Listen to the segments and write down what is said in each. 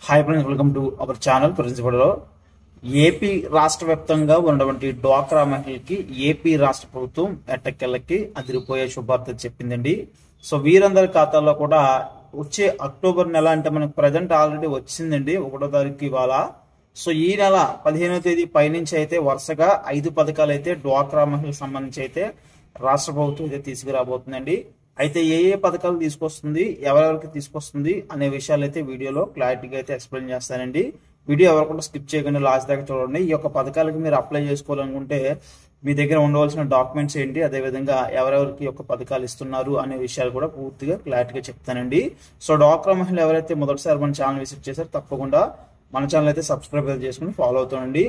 hi friends welcome to our channel ప్రిన్సిపల్లో AP రాష్ట్ర వ్యాప్తంగా ఉన్నటువంటి డ్వాక్రా మహిళకి ఏపీ రాష్ట్ర ప్రభుత్వం ఎట్టకెళ్ళకి అదిరిపోయే శుభార్త చెప్పిందండి సో వీరందరి ఖాతాల్లో కూడా వచ్చే అక్టోబర్ నెల అంటే మనకు ప్రజెంట్ ఆల్రెడీ వచ్చిందండి ఒకటో తారీఖు ఇవాళ సో ఈ నెల పదిహేనో తేదీ పైనుంచి అయితే వరుసగా ఐదు పథకాలు అయితే డ్వాక్రా మహిళలకు సంబంధించి అయితే రాష్ట్ర ప్రభుత్వం అయితే తీసుకురాబోతుందండి అయితే ఏ ఏ పథకాలు తీసుకొస్తుంది ఎవరెవరికి తీసుకొస్తుంది అనే విషయాలు అయితే వీడియోలో క్లారిటీగా అయితే ఎక్స్ప్లెయిన్ చేస్తానండి వీడియో ఎవరు స్కిప్ చేయకుండా లాస్ట్ దాకా చూడండి ఈ యొక్క పథకాలకి మీరు అప్లై చేసుకోవాలనుకుంటే మీ దగ్గర ఉండవలసిన డాక్యుమెంట్స్ ఏంటి అదేవిధంగా ఎవరెవరికి యొక్క పథకాలు ఇస్తున్నారు అనే విషయాలు కూడా పూర్తిగా క్లారిటీగా చెప్తానండి సో డాక్రా మహిళలు ఎవరైతే మొదటిసారి మన ఛానల్ విజిట్ చేశారో తప్పకుండా మన ఛానల్ అయితే సబ్స్క్రైబ్ అయితే చేసుకుని ఫాలో అవుతానండి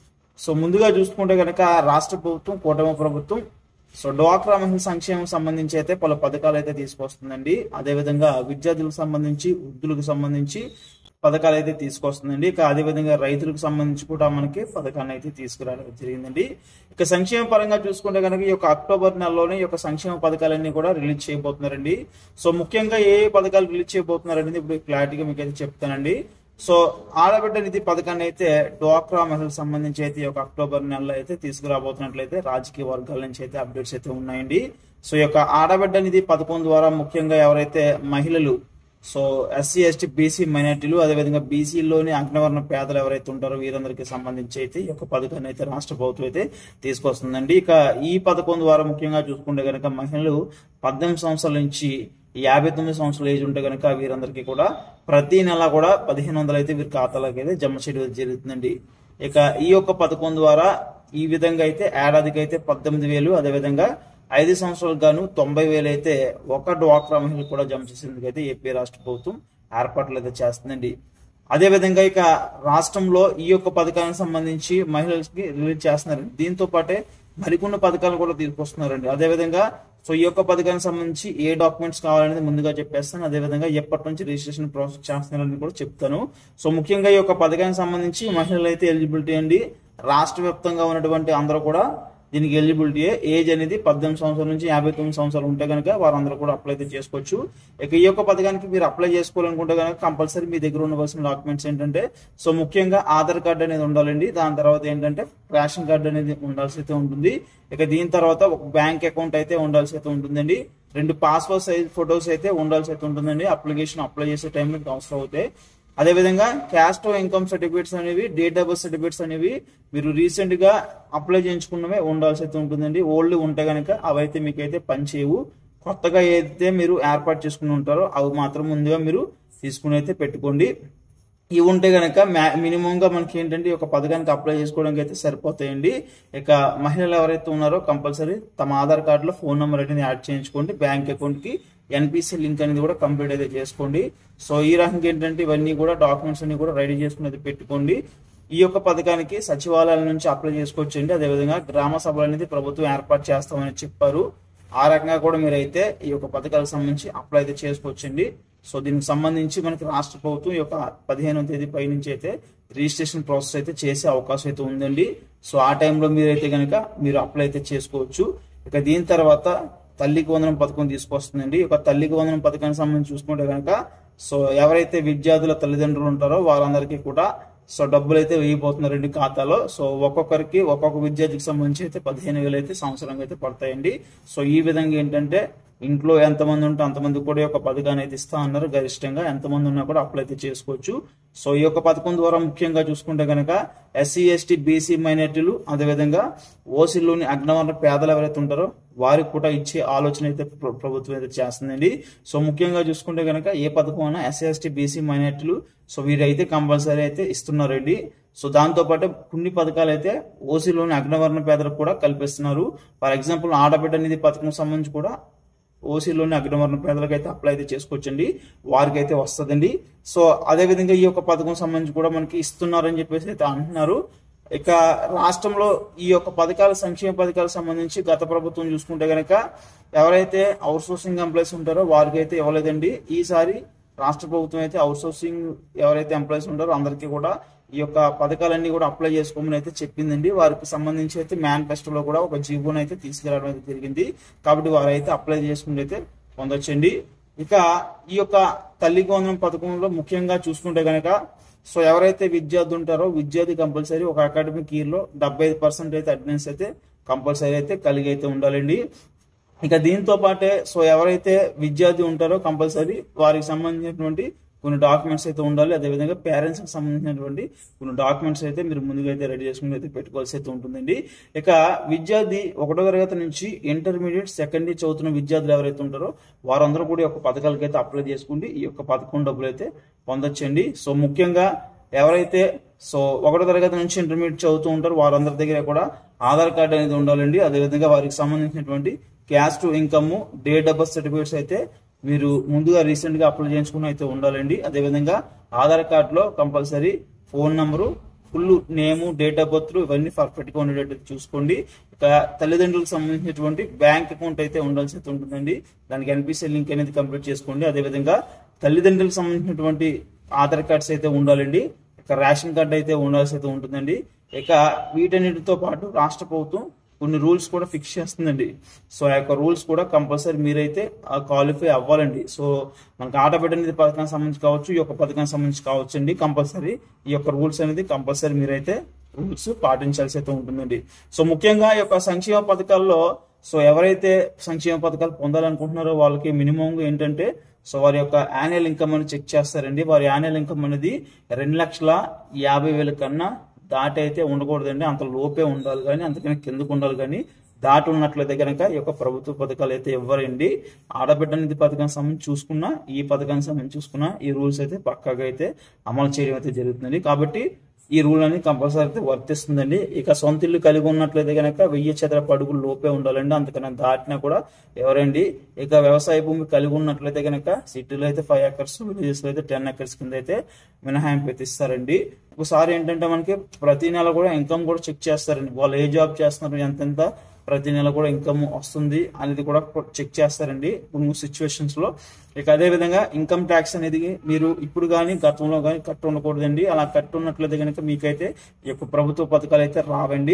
సో ముందుగా చూసుకుంటే కనుక రాష్ట్ర ప్రభుత్వం కూటమి ప్రభుత్వం సో డ్వాక్రా మహిళ సంక్షేమం సంబంధించి అయితే పలు పథకాలు అయితే తీసుకొస్తుందండి అదేవిధంగా విద్యార్థులకు సంబంధించి వృద్ధులకు సంబంధించి పథకాలు అయితే తీసుకొస్తుందండి ఇక అదేవిధంగా రైతులకు సంబంధించి కూడా మనకి పథకాన్ని అయితే తీసుకురావడం జరిగిందండి ఇక సంక్షేమ పరంగా చూసుకుంటే కనుక ఈ యొక్క అక్టోబర్ నెలలోనే ఈ యొక్క సంక్షేమ పథకాలన్నీ కూడా రిలీజ్ చేయబోతున్నారండి సో ముఖ్యంగా ఏ ఏ పథకాలు రిలీజ్ చేయబోతున్నారనేది ఇప్పుడు క్లారిటీగా మీకు అయితే చెప్తానండి సో ఆడబిడ్డ నిధి పథకాన్ని అయితే డ్వాక్రా మహిళలకు సంబంధించి అయితే ఈ యొక్క అక్టోబర్ నెలలో అయితే తీసుకురాబోతున్నట్లయితే రాజకీయ వర్గాల నుంచి అయితే అప్డేట్స్ అయితే ఉన్నాయండి సో ఈ యొక్క ఆడబిడ్డ నిధి పథకం ద్వారా ముఖ్యంగా ఎవరైతే మహిళలు సో ఎస్సీ ఎస్టీ బీసీ మైనార్టీలు అదేవిధంగా బీసీలోని అగ్నవర్ణ పేదలు ఎవరైతే ఉంటారో వీరందరికీ సంబంధించి అయితే ఈ యొక్క పథకాన్ని అయితే రాష్ట్ర ప్రభుత్వం అయితే తీసుకొస్తుందండి ఇక ఈ పథకం ద్వారా ముఖ్యంగా చూసుకుంటే కనుక మహిళలు పద్దెనిమిది సంవత్సరాల నుంచి యాభై తొమ్మిది సంవత్సరాల ఏజ్ ఉంటే కనుక వీరందరికీ కూడా ప్రతి నెల కూడా పదిహేను వందలు అయితే వీరి ఖాతాలోకి అయితే జమ చేయడం జరుగుతుందండి ఇక ఈ యొక్క పథకం ద్వారా ఈ విధంగా అయితే ఏడాదికి అయితే పద్దెనిమిది వేలు అదేవిధంగా ఐదు సంవత్సరాలకు గాను తొంభై వేలు అయితే ఒక డ్వాక్రా మహిళలు కూడా జమ చేసేందుకు అయితే ఏపీ రాష్ట్ర ప్రభుత్వం ఏర్పాట్లు అయితే చేస్తుందండి అదేవిధంగా ఇక రాష్ట్రంలో ఈ యొక్క పథకానికి సంబంధించి మహిళలకి రిలీజ్ చేస్తున్నారు దీంతో పాటే మరికొన్ని పథకాలు కూడా తీసుకొస్తున్నారండి అదేవిధంగా సో ఈ యొక్క పథకానికి సంబంధించి ఏ డాక్యుమెంట్స్ కావాలనేది ముందుగా చెప్పేస్తాను అదేవిధంగా ఎప్పటి నుంచి రిజిస్ట్రేషన్ ప్రాసెస్ చేస్తున్నారని కూడా చెప్తాను సో ముఖ్యంగా ఈ యొక్క పథకానికి సంబంధించి మహిళలు అయితే ఎలిజిబిలిటీ అండి రాష్ట్ర వ్యాప్తంగా ఉన్నటువంటి అందరూ కూడా దీనికి ఎలిజిబిలిటీ ఏజ్ అనేది పద్దెనిమిది సంవత్సరాల నుంచి యాభై తొమ్మిది సంవత్సరాలు ఉంటే కనుక వారందరూ కూడా అప్లై అయితే చేసుకోవచ్చు ఇక ఈ యొక్క పథకానికి మీరు అప్లై చేసుకోవాలనుకుంటే కనుక కంపల్సరీ మీ దగ్గర ఉండవలసిన డాక్యుమెంట్స్ ఏంటంటే సో ముఖ్యంగా ఆధార్ కార్డు అనేది ఉండాలండి దాని తర్వాత ఏంటంటే రేషన్ కార్డు అనేది ఉండాల్సి అయితే ఉంటుంది ఇక దీని తర్వాత ఒక బ్యాంక్ అకౌంట్ అయితే ఉండాల్సి అయితే ఉంటుందండి రెండు పాస్పోర్ట్ సైజ్ ఫొటోస్ అయితే ఉండాల్సి అయితే ఉంటుందండి అప్లికేషన్ అప్లై చేసే టైంలో అవసరం అవుతాయి అదేవిధంగా క్యాస్ట్ ఇన్కమ్ సర్టిఫికేట్స్ అనేవి డేట్ ఆఫ్ బర్త్ సర్టిఫికేట్స్ అనేవి మీరు రీసెంట్ గా అప్లై చేయించుకున్నవే ఉండాల్సి అయితే ఉంటుందండి ఓల్డ్ ఉంటే కనుక అవైతే మీకైతే పనిచేయవు కొత్తగా ఏదైతే మీరు ఏర్పాటు చేసుకుని ఉంటారో అవి మాత్రం ముందుగా మీరు తీసుకుని అయితే పెట్టుకోండి ఇవి ఉంటే కనుక మినిమం గా మనకి ఏంటంటే ఒక పథకానికి అప్లై చేసుకోవడానికి అయితే సరిపోతాయండి ఇక మహిళలు ఎవరైతే ఉన్నారో కంపల్సరీ తమ ఆధార్ కార్డులో ఫోన్ నెంబర్ అనేది యాడ్ చేయించుకోండి బ్యాంక్ అకౌంట్ కి ఎన్పిసి లింక్ అనేది కూడా కంప్లీట్ అయితే చేసుకోండి సో ఈ రకంగా ఏంటంటే ఇవన్నీ కూడా డాక్యుమెంట్స్ అన్ని కూడా రెడీ చేసుకుని అయితే పెట్టుకోండి ఈ యొక్క పథకానికి సచివాలయాల నుంచి అప్లై చేసుకోవచ్చండి అదేవిధంగా గ్రామ సభలు అనేది ప్రభుత్వం ఏర్పాటు చేస్తామని చెప్పారు ఆ రకంగా కూడా మీరైతే ఈ యొక్క పథకాలకు సంబంధించి అప్లై అయితే చేసుకోవచ్చండి సో దీనికి సంబంధించి మనకి రాష్ట్ర ప్రభుత్వం ఈ యొక్క పదిహేనవ తేదీ పై నుంచి అయితే రిజిస్ట్రేషన్ ప్రాసెస్ అయితే చేసే అవకాశం అయితే ఉందండి సో ఆ టైంలో మీరైతే కనుక మీరు అప్లై అయితే చేసుకోవచ్చు ఇక దీని తర్వాత తల్లికి వందనం పథకం తీసుకొస్తుందండి ఒక తల్లికి వందనం పథకానికి సంబంధించి చూసుకుంటే కనుక సో ఎవరైతే విద్యార్థుల తల్లిదండ్రులు ఉంటారో వారందరికీ కూడా సో డబ్బులు అయితే వేయబోతున్నారండి ఖాతాలో సో ఒక్కొక్కరికి ఒక్కొక్క విద్యార్థికి సంబంధించి అయితే పదిహేను వేలు అయితే సంవత్సరంగా అయితే పడతాయండి సో ఈ విధంగా ఏంటంటే ఇంట్లో ఎంతమంది ఉంటే అంతమంది కూడా ఈ యొక్క పథకాన్ని అయితే ఇస్తా అన్నారు గరిష్టంగా ఎంతమంది ఉన్నా కూడా అప్లై అయితే చేసుకోవచ్చు సో ఈ యొక్క పథకం ద్వారా ముఖ్యంగా చూసుకుంటే కనుక ఎస్సీ ఎస్టీ బీసీ మైనార్టీలు అదేవిధంగా ఓసీలోని అగ్నవర్ణ పేదలు ఎవరైతే ఉంటారో వారికి కూడా ఇచ్చే ఆలోచన అయితే ప్రభుత్వం అయితే చేస్తుందండి సో ముఖ్యంగా చూసుకుంటే కనుక ఏ పథకం అయినా ఎస్సీ ఎస్టీ బీసీ మైనార్టీలు సో వీరైతే కంపల్సరీ అయితే ఇస్తున్నారండి సో దాంతో పాటు కొన్ని పథకాలు అయితే ఓసీలోని అగ్నవర్ణ పేదలకు కూడా కల్పిస్తున్నారు ఫర్ ఎగ్జాంపుల్ ఆడబిడ్డ నిధి పథకం సంబంధించి కూడా ఓసీలోని అగ్రవర్ణ పేదలకు అయితే అప్లై అయితే చేసుకోవచ్చండి వారికి అయితే వస్తుందండి సో అదేవిధంగా ఈ యొక్క పథకం సంబంధించి కూడా మనకి ఇస్తున్నారని చెప్పేసి అయితే అంటున్నారు ఇక రాష్ట్రంలో ఈ యొక్క పథకాల సంక్షేమ పథకాలకు సంబంధించి గత ప్రభుత్వం చూసుకుంటే కనుక ఎవరైతే అవుట్ సోర్సింగ్ ఎంప్లాయీస్ ఉంటారో వారికి అయితే ఇవ్వలేదండి ఈసారి రాష్ట్ర ప్రభుత్వం అయితే అవుట్ సోర్సింగ్ ఎవరైతే ఎంప్లాయీస్ ఉంటారో అందరికీ కూడా ఈ యొక్క పథకాలన్నీ కూడా అప్లై చేసుకోమని అయితే చెప్పిందండి వారికి సంబంధించి అయితే మేనిఫెస్టోలో కూడా ఒక జీవోని అయితే తీసుకురావడం అయితే జరిగింది కాబట్టి వారైతే అప్లై చేసుకుని అయితే పొందొచ్చండి ఇక ఈ యొక్క తల్లి వందనం పథకంలో ముఖ్యంగా చూసుకుంటే కనుక సో ఎవరైతే విద్యార్థి ఉంటారో విద్యార్థి కంపల్సరీ ఒక అకాడమిక్ ఇయర్ లో డెబ్బై ఐదు పర్సెంట్ అయితే అటెండెన్స్ అయితే కంపల్సరీ అయితే కలిగి అయితే ఉండాలండి ఇక దీంతో పాటే సో ఎవరైతే విద్యార్థి ఉంటారో కంపల్సరీ వారికి సంబంధించినటువంటి కొన్ని డాక్యుమెంట్స్ అయితే ఉండాలి అదేవిధంగా పేరెంట్స్ కి సంబంధించినటువంటి కొన్ని డాక్యుమెంట్స్ అయితే మీరు ముందుగా అయితే రెడీ చేసుకుని అయితే పెట్టుకోవాల్సి అయితే ఉంటుందండి ఇక విద్యార్థి ఒకటో తరగతి నుంచి ఇంటర్మీడియట్ సెకండ్ ఇయర్ చదువుతున్న విద్యార్థులు ఎవరైతే ఉంటారో వారందరూ కూడా ఈ యొక్క పథకాలకి అయితే అప్లై చేసుకుంటే ఈ యొక్క పథకం డబ్బులు అయితే పొందొచ్చండి సో ముఖ్యంగా ఎవరైతే సో ఒకటో తరగతి నుంచి ఇంటర్మీడియట్ చదువుతూ ఉంటారో వారందరి దగ్గర కూడా ఆధార్ కార్డు అనేది ఉండాలండి అదేవిధంగా వారికి సంబంధించినటువంటి caste income date of birth certificates అయితే మీరు ముందుగా రీసెంట్ గా అప్లై చేసుకుని అయితే ఉండాలండి అదేవిధంగా ఆధార్ కార్డులో compulsory phone number full name date of birth ఇవన్నీ పర్ఫెక్ట్ గా ఉండేటట్టు చూసుకోండి ఇక తల్లిదండ్రులకు సంబంధించినటువంటి బ్యాంక్ అకౌంట్ అయితే ఉండాల్సి అయితే ఉంటుందండి దానికి ఎన్పిసి లింక్ అనేది కంప్లీట్ చేసుకోండి అదేవిధంగా తల్లిదండ్రులకు సంబంధించినటువంటి ఆధార్ కార్డ్స్ అయితే ఉండాలండి ఇక రేషన్ కార్డు అయితే ఉండాల్సి అయితే ఉంటుందండి ఇక వీటన్నిటితో పాటు రాష్ట్ర ప్రభుత్వం కొన్ని రూల్స్ కూడా ఫిక్స్ చేస్తుందండి సో ఆ యొక్క రూల్స్ కూడా కంపల్సరీ మీరైతే క్వాలిఫై అవ్వాలండి సో మనకి ఆటబిడ్డ అనేది పథకానికి సంబంధించి కావచ్చు ఈ యొక్క పథకానికి సంబంధించి కావచ్చు అండి కంపల్సరీ ఈ యొక్క రూల్స్ అనేది కంపల్సరీ మీరైతే రూల్స్ పాటించాల్సి అయితే ఉంటుందండి సో ముఖ్యంగా ఈ యొక్క సంక్షేమ పథకాల్లో సో ఎవరైతే సంక్షేమ పథకాలు పొందాలనుకుంటున్నారో వాళ్ళకి మినిమం ఏంటంటే సో వారి యొక్క యాన్యువల్ ఇన్కమ్ అని చెక్ చేస్తారండి వారి యాన్యువల్ ఇన్కమ్ అనేది రెండు లక్షల యాభై వేల కన్నా దాటి అయితే ఉండకూడదండి అంత లోపే ఉండాలి కానీ అంతకన్నా కిందకు ఉండాలి కానీ దాటి ఉన్నట్లయితే కనుక ఈ యొక్క ప్రభుత్వ పథకాలు అయితే ఇవ్వరండి ఆడబిడ్డ నిధి పథకానికి సంబంధించి చూసుకున్నా ఈ పథకానికి సంబంధించి చూసుకున్నా ఈ రూల్స్ అయితే పక్కాగా అయితే అమలు చేయడం అయితే జరుగుతుంది కాబట్టి ఈ రూల్ అనేది కంపల్సరీ అయితే వర్తిస్తుందండి ఇక సొంత ఇల్లు కలిగి ఉన్నట్లయితే కనుక వెయ్యి చదర పడుగులు లోపే ఉండాలండి అంతకన్నా దాటినా కూడా ఎవరండి ఇక వ్యవసాయ భూమి కలిగి ఉన్నట్లయితే కనుక సిటీలో అయితే ఫైవ్ ఎకర్స్ విలేజెస్ లో అయితే టెన్ ఎకర్స్ కింద అయితే మినహాయింపు అయితే ఇస్తారండి ఒకసారి ఏంటంటే మనకి ప్రతి నెల కూడా ఇన్కమ్ కూడా చెక్ చేస్తారండి వాళ్ళు ఏ జాబ్ చేస్తున్నారు ఎంతెంత ప్రతి నెల కూడా ఇన్కమ్ వస్తుంది అనేది కూడా చెక్ చేస్తారండి కొన్ని సిచ్యువేషన్స్ లో ఇక అదే విధంగా ఇన్కమ్ ట్యాక్స్ అనేది మీరు ఇప్పుడు కానీ గతంలో కానీ కట్టు ఉండకూడదండి అలా కట్టు ఉన్నట్లయితే కనుక మీకైతే ఈ యొక్క ప్రభుత్వ పథకాలు అయితే రావండి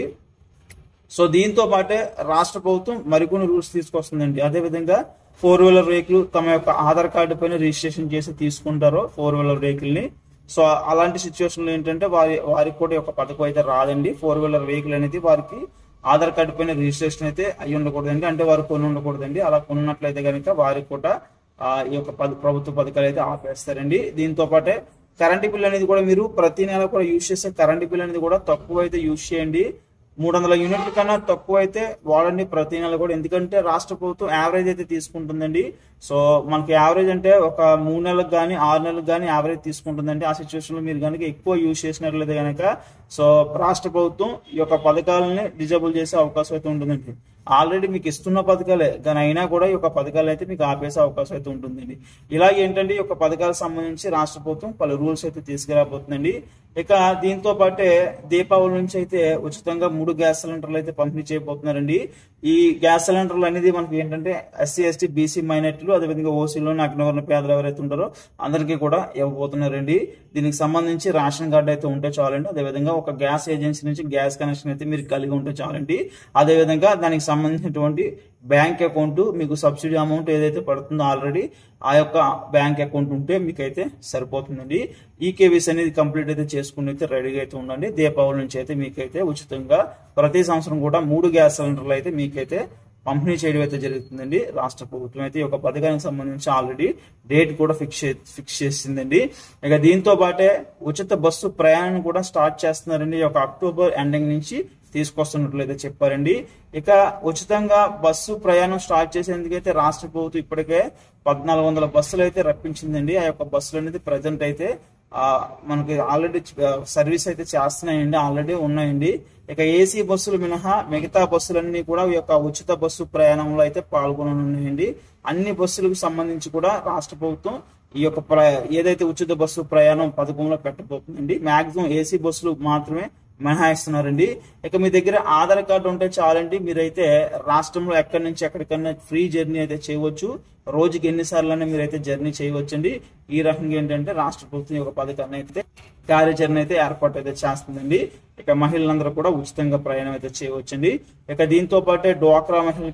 సో దీంతో పాటే రాష్ట్ర ప్రభుత్వం మరికొన్ని రూల్స్ తీసుకొస్తుందండి అదే విధంగా ఫోర్ వీలర్ వెహికల్ తమ యొక్క ఆధార్ కార్డు పైన రిజిస్ట్రేషన్ చేసి తీసుకుంటారో ఫోర్ వీలర్ వెహికల్ ని సో అలాంటి సిచ్యువేషన్లో ఏంటంటే వారి వారికి కూడా ఒక పథకం అయితే రాదండి ఫోర్ వీలర్ వెహికల్ అనేది వారికి ఆధార్ కార్డు పైన రిజిస్ట్రేషన్ అయితే అయి ఉండకూడదండి అంటే వారు కొని ఉండకూడదండి అలా కొన్నట్లయితే కనుక వారికి కూడా ఆ, ఈ యొక్క పద- ప్రభుత్వ పథకాలు అయితే ఆపేస్తారండి దీంతో పాటే కరెంటు బిల్ అనేది కూడా మీరు ప్రతి నెల కూడా యూజ్ చేసే కరెంటు బిల్ అనేది కూడా తక్కువ అయితే యూజ్ చేయండి మూడు వందల యూనిట్ల కన్నా తక్కువ అయితే వాడండి ప్రతి నెల కూడా ఎందుకంటే రాష్ట్ర ప్రభుత్వం యావరేజ్ అయితే తీసుకుంటుందండి సో మనకి యావరేజ్ అంటే ఒక మూడు నెలలకు కానీ ఆరు నెలలకు కానీ యావరేజ్ తీసుకుంటుందండి ఆ సిచ్యువేషన్ లో మీరు కనుక ఎక్కువ యూజ్ చేసినట్లయితే కనుక సో రాష్ట్ర ప్రభుత్వం ఈ యొక్క పథకాలని డిజేబుల్ చేసే అవకాశం అయితే ఉంటుందండి ఆల్రెడీ మీకు ఇస్తున్న పథకాలే కానీ అయినా కూడా ఈ యొక్క పథకాలు అయితే మీకు ఆపేసే అవకాశం అయితే ఉంటుందండి ఇలాగే ఏంటంటే ఈ యొక్క పథకాలకు సంబంధించి రాష్ట్ర ప్రభుత్వం పలు రూల్స్ అయితే తీసుకురాబోతుందండి ఇక దీంతో పాటే దీపావళి నుంచి అయితే ఉచితంగా మూడు గ్యాస్ సిలిండర్లు అయితే పంపిణీ చేయబోతున్నారండి ఈ గ్యాస్ సిలిండర్లు అనేది మనకి ఏంటంటే ఎస్సీ ఎస్టీ బీసీ మైనార్టీలు అదేవిధంగా ఓసీలో అగ్నవర్ణ పేదలు ఎవరైతే ఉంటారో అందరికీ కూడా ఇవ్వబోతున్నారండి దీనికి సంబంధించి రేషన్ కార్డు అయితే ఉంటే చాలండి అదేవిధంగా ఒక గ్యాస్ ఏజెన్సీ నుంచి గ్యాస్ కనెక్షన్ అయితే మీరు కలిగి ఉంటే చాలండి అదేవిధంగా దానికి సంబంధించినటువంటి బ్యాంక్ అకౌంట్ మీకు సబ్సిడీ అమౌంట్ ఏదైతే పడుతుందో ఆల్రెడీ ఆ యొక్క బ్యాంక్ అకౌంట్ ఉంటే మీకైతే సరిపోతుందండి ఈ కేవీసీ అనేది కంప్లీట్ అయితే చేసుకుని అయితే రెడీగా అయితే ఉండండి దీపావళి నుంచి అయితే మీకైతే ఉచితంగా ప్రతి సంవత్సరం కూడా మూడు గ్యాస్ సిలిండర్లు అయితే మీకైతే పంపిణీ చేయడం అయితే జరుగుతుందండి రాష్ట్ర ప్రభుత్వం అయితే ఈ యొక్క పథకానికి సంబంధించి ఆల్రెడీ డేట్ కూడా ఫిక్స్ ఫిక్స్ చేసిందండి ఇక దీంతో పాటే ఉచిత బస్సు ప్రయాణం కూడా స్టార్ట్ చేస్తున్నారండి ఈ యొక్క అక్టోబర్ ఎండింగ్ నుంచి తీసుకొస్తున్నట్లయితే చెప్పారండి ఇక ఉచితంగా బస్సు ప్రయాణం స్టార్ట్ చేసేందుకైతే రాష్ట్ర ప్రభుత్వం ఇప్పటికే పద్నాలుగు వందల బస్సులు అయితే రప్పించిందండి ఆ యొక్క బస్సులు అనేది ప్రజెంట్ అయితే ఆ, మనకి ఆల్రెడీ సర్వీస్ అయితే చేస్తున్నాయండి ఆల్రెడీ ఉన్నాయండి ఇక ఏసీ బస్సులు మినహా మిగతా బస్సులన్నీ కూడా ఈ యొక్క ఉచిత బస్సు ప్రయాణంలో అయితే పాల్గొననున్నాయండి అన్ని బస్సులకు సంబంధించి కూడా రాష్ట్ర ప్రభుత్వం ఈ యొక్క ప్ర- ఏదైతే ఉచిత బస్సు ప్రయాణం పథకంలో పెట్టబోతుందండి మాక్సిమం ఏసీ బస్సులు మాత్రమే మినహాయిస్తున్నారండి ఇక మీ దగ్గర ఆధార్ కార్డు ఉంటే చాలండి మీరైతే రాష్ట్రంలో ఎక్కడి నుంచి ఎక్కడికన్నా ఫ్రీ జర్నీ అయితే చేయవచ్చు రోజుకి ఎన్నిసార్లు మీరైతే జర్నీ చేయవచ్చండి ఈ రకంగా ఏంటంటే రాష్ట్ర ప్రభుత్వం ఈ యొక్క పథకాన్ని అయితే కార్యాచరణ అయితే ఏర్పాటు అయితే చేస్తుందండి ఇక మహిళలందరూ కూడా ఉచితంగా ప్రయాణం అయితే చేయవచ్చండి ఇక దీంతో పాటే డ్వాక్రా మహిళకి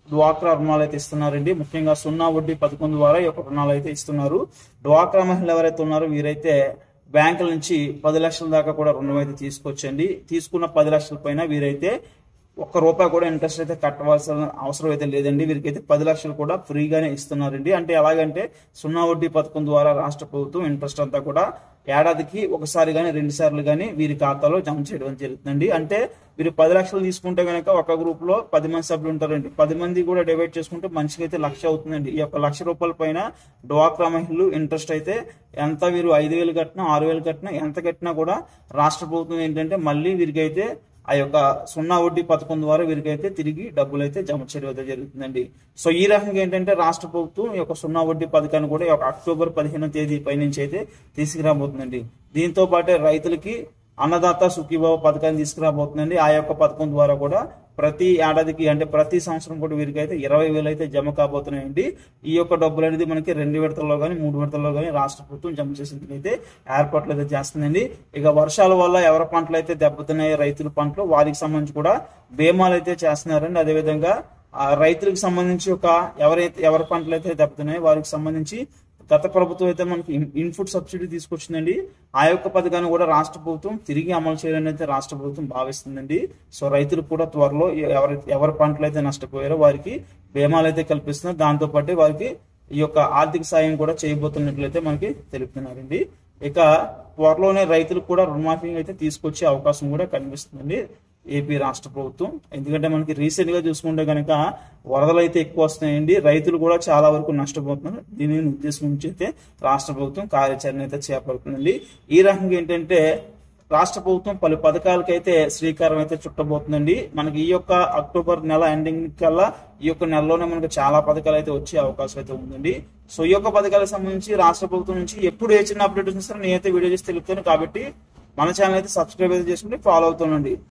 డ్వాక్రా రుణాలు అయితే ఇస్తున్నారండి ముఖ్యంగా సున్నా వడ్డీ పథకం ద్వారా ఈ యొక్క రుణాలు అయితే ఇస్తున్నారు డ్వాక్రా మహిళలు ఎవరైతే ఉన్నారో వీరైతే బ్యాంకుల నుంచి పది లక్షల దాకా కూడా రుణం అయితే తీసుకొచ్చండి తీసుకున్న పది లక్షల పైన వీరైతే ఒక్క రూపాయి కూడా ఇంట్రెస్ట్ అయితే కట్టవలసిన అవసరం అయితే లేదండి వీరికైతే పది లక్షలు కూడా ఫ్రీగానే ఇస్తున్నారండి అంటే ఎలాగంటే సున్నా వడ్డీ పథకం ద్వారా రాష్ట్ర ప్రభుత్వం ఇంట్రెస్ట్ అంతా కూడా ఏడాదికి ఒకసారి కానీ రెండు సార్లు కానీ వీరి ఖాతాలో జమ చేయడం జరుగుతుందండి అంటే వీరు పది లక్షలు తీసుకుంటే కనుక ఒక గ్రూప్ లో పది మంది సభ్యులు ఉంటారండి పది మంది కూడా డివైడ్ చేసుకుంటే మనిషికి అయితే లక్ష అవుతుందండి ఈ యొక్క లక్ష రూపాయల పైన డ్వాక్రా మహిళలు ఇంట్రెస్ట్ అయితే ఎంత వీరు ఐదు వేలు కట్టినా ఆరు వేలు కట్టినా ఎంత కట్టినా కూడా రాష్ట్ర ప్రభుత్వం ఏంటంటే మళ్ళీ వీరికైతే ఆ యొక్క సున్నా వడ్డీ పథకం ద్వారా వీరికైతే తిరిగి డబ్బులు అయితే జమ చేయడం అయితే జరుగుతుందండి సో ఈ రకంగా ఏంటంటే రాష్ట్ర ప్రభుత్వం ఈ యొక్క సున్నా వడ్డీ పథకాన్ని కూడా ఈ యొక్క అక్టోబర్ పదిహేనో తేదీ పైనుంచి అయితే తీసుకురాబోతుందండి దీంతో పాటే రైతులకి అన్నదాత సుఖీభావ పథకాన్ని తీసుకురాబోతుందండి ఆ యొక్క పథకం ద్వారా కూడా ప్రతి ఏడాదికి అంటే ప్రతి సంవత్సరం కూడా వీరికి అయితే ఇరవై వేలు అయితే జమ కాబోతున్నాయండి ఈ యొక్క డబ్బులు అనేది మనకి రెండు విడతల్లో కానీ మూడు విడతల్లో కానీ రాష్ట్ర ప్రభుత్వం జమ చేసేందుకు అయితే ఏర్పాట్లు అయితే చేస్తుందండి ఇక వర్షాల వల్ల ఎవరి పంటలు అయితే దెబ్బతిన్నాయి రైతుల పంటలు వారికి సంబంధించి కూడా బీమాలు అయితే చేస్తున్నారండి అదేవిధంగా ఆ రైతులకు సంబంధించి ఒక ఎవరైతే ఎవరి పంటలు అయితే దెబ్బతిన్నాయో వారికి సంబంధించి గత ప్రభుత్వం అయితే మనకి ఇన్- ఇన్పుట్ సబ్సిడీ తీసుకొచ్చిందండి ఆ యొక్క పథకాన్ని కూడా రాష్ట్ర ప్రభుత్వం తిరిగి అమలు చేయాలని అయితే రాష్ట్ర ప్రభుత్వం భావిస్తుందండి సో రైతులు కూడా త్వరలో ఎవరి ఎవరి పంటలు అయితే నష్టపోయారో వారికి బీమాలు అయితే కల్పిస్తున్నారు దాంతో పాటు వారికి ఈ యొక్క ఆర్థిక సాయం కూడా చేయబోతున్నట్లయితే మనకి తెలుపుతున్నారండి ఇక త్వరలోనే రైతులకు కూడా రుణమాఫీ అయితే తీసుకొచ్చే అవకాశం కూడా కనిపిస్తుందండి ఏపీ రాష్ట్ర ప్రభుత్వం ఎందుకంటే మనకి రీసెంట్ గా చూసుకుంటే కనుక వరదలు అయితే ఎక్కువ వస్తున్నాయండి రైతులు కూడా చాలా వరకు నష్టపోతున్నారు దీనిని ఉద్దేశం నుంచి అయితే రాష్ట్ర ప్రభుత్వం కార్యాచరణ అయితే చేపడుతుందండి ఈ రకంగా ఏంటంటే రాష్ట్ర ప్రభుత్వం పలు పథకాలకైతే శ్రీకారం అయితే చుట్టబోతుందండి మనకి ఈ యొక్క అక్టోబర్ నెల ఎండింగ్ కల్లా ఈ యొక్క నెలలోనే మనకు చాలా పథకాలు అయితే వచ్చే అవకాశం అయితే ఉందండి సో ఈ యొక్క పథకాలకు సంబంధించి రాష్ట్ర ప్రభుత్వం నుంచి ఎప్పుడు ఏ చిన్న అప్డేట్ వచ్చినా సరే నేనైతే వీడియో చేసి తెలుపుతాను కాబట్టి మన ఛానల్ అయితే సబ్స్క్రైబ్ అయితే చేసుకుంటే ఫాలో అవుతానండి